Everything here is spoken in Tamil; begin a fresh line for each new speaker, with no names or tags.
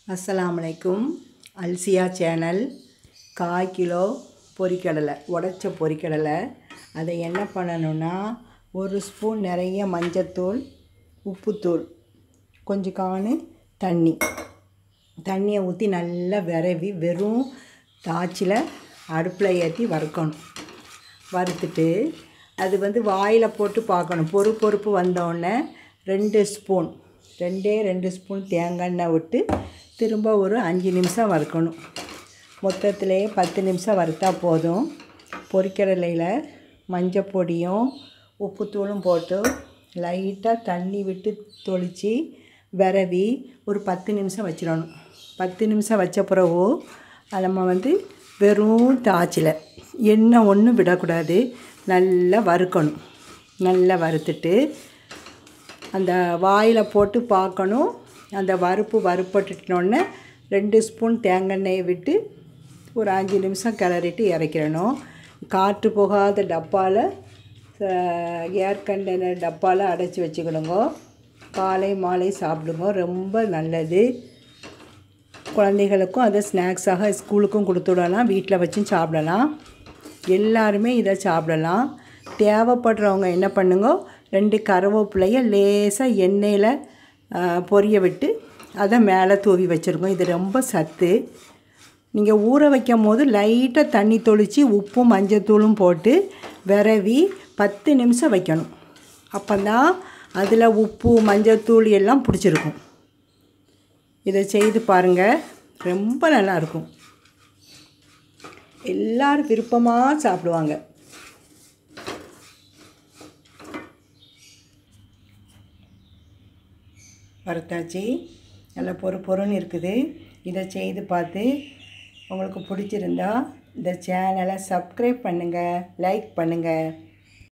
அஸ்ஸலாமு அலைக்கும் அல்சியா சேனல் கால் கிலோ பொரிக்கடலை உடச்ச பொரிக்கடலை அதை என்ன பண்ணணும்னா ஒரு ஸ்பூன் நிறைய மஞ்சத்தூள் உப்புத்தூள் கொஞ்சம் காணு தண்ணி தண்ணியை ஊற்றி நல்லா விரவி வெறும் தாச்சில் அடுப்பில் ஏற்றி வறுக்கணும் வறுத்துட்டு அது வந்து வாயில் போட்டு பார்க்கணும் பொறு பொறுப்பு வந்தோடனே ரெண்டு ஸ்பூன் ரெண்டே ரெண்டு ஸ்பூன் தேங்காய் எண்ணெய் விட்டு திரும்ப ஒரு அஞ்சு நிமிஷம் வறுக்கணும் மொத்தத்திலேயே பத்து நிமிஷம் வறுத்தா போதும் பொரிக்கடலையில் மஞ்சள் பொடியும் உப்புத்தூளும் போட்டு லைட்டாக தண்ணி விட்டு தொளித்து விரவி ஒரு பத்து நிமிஷம் வச்சிடணும் பத்து நிமிஷம் வச்ச பிறகு அது நம்ம வந்து வெறும் தாச்சில் எண்ணெய் ஒன்றும் விடக்கூடாது நல்லா வறுக்கணும் நல்லா வறுத்துட்டு அந்த வாயில் போட்டு பார்க்கணும் அந்த வறுப்பு வறுப்பட்டுட்டோன்னே ரெண்டு ஸ்பூன் தேங்காய் எண்ணெயை விட்டு ஒரு அஞ்சு நிமிஷம் கிளறிட்டு இறக்கிடணும் காற்று போகாத டப்பாவில் ஏர் கண்டெய்னர் டப்பாவில் அடைச்சி வச்சுக்கிடுங்க காலை மாலை சாப்பிடுங்க ரொம்ப நல்லது குழந்தைகளுக்கும் அதை ஸ்நாக்ஸாக ஸ்கூலுக்கும் கொடுத்துடலாம் வீட்டில் வச்சும் சாப்பிடலாம் எல்லாருமே இதை சாப்பிடலாம் தேவைப்படுறவங்க என்ன பண்ணுங்க ரெண்டு கருவேப்பிலையை லேசாக எண்ணெயில் பொரிய விட்டு அதை மேலே தூவி வச்சுருங்க இது ரொம்ப சத்து நீங்கள் ஊற வைக்கும் போது லைட்டாக தண்ணி தொளித்து உப்பும் மஞ்சத்தூளும் போட்டு விரவி பத்து நிமிஷம் வைக்கணும் அப்போ தான் அதில் உப்பு மஞ்சத்தூள் எல்லாம் பிடிச்சிருக்கும் இதை செய்து பாருங்கள் ரொம்ப நல்லாயிருக்கும் எல்லோரும் விருப்பமாக சாப்பிடுவாங்க வறுத்தாச்சு நல்லா பொறு பொறுன்னு இருக்குது இதை செய்து பார்த்து உங்களுக்கு பிடிச்சிருந்தா இந்த சேனலை சப்ஸ்கிரைப் பண்ணுங்கள் லைக் பண்ணுங்கள்